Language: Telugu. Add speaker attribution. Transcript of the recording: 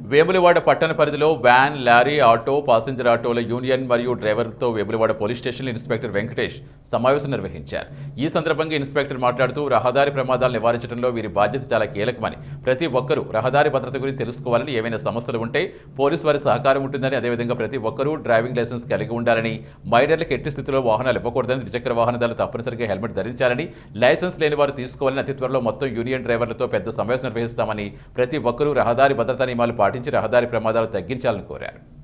Speaker 1: వేములవాడ పట్టణ పరిధిలో వ్యాన్ లారీ ఆటో పాసింజర్ ఆటోల యూనియన్ మరియు డ్రైవర్లతో Vemulawada police station inspector Venkatesh సమావేశం నిర్వహించారు ఈ సందర్భంగా ఇన్స్పెక్టర్ మాట్లాడుతూ రహదారి ప్రమాదాలు నివారించడంలో వీరి బాధ్యత చాలా కీలకమని ప్రతి ఒక్కరూ రహదారి భద్రత గురించి తెలుసుకోవాలని ఏవైనా సమస్యలు ఉంటే పోలీసు వారి సహకారం ఉంటుందని అదేవిధంగా ప్రతి ఒక్కరూ డ్రైవింగ్ లైసెన్స్ కలిగి ఉండాలని మైనర్లకు ఎట్టి స్థితిలో వాహనాలు ఇవ్వకూడదని ద్విచక్ర వాహనదారులు తప్పనిసరిగా హెల్మెట్ ధరించాలని లైసెన్స్ లేని వారు తీసుకోవాలని అతి త్వరలో మొత్తం యూనియన్ డ్రైవర్లతో పెద్ద సమావేశం నిర్వహిస్తామని ప్రతి ఒక్కరూ రహదారి భద్రతా నియమాలు పాటించి రహదారి ప్రమాదాలు తగ్గించాలని కోరారు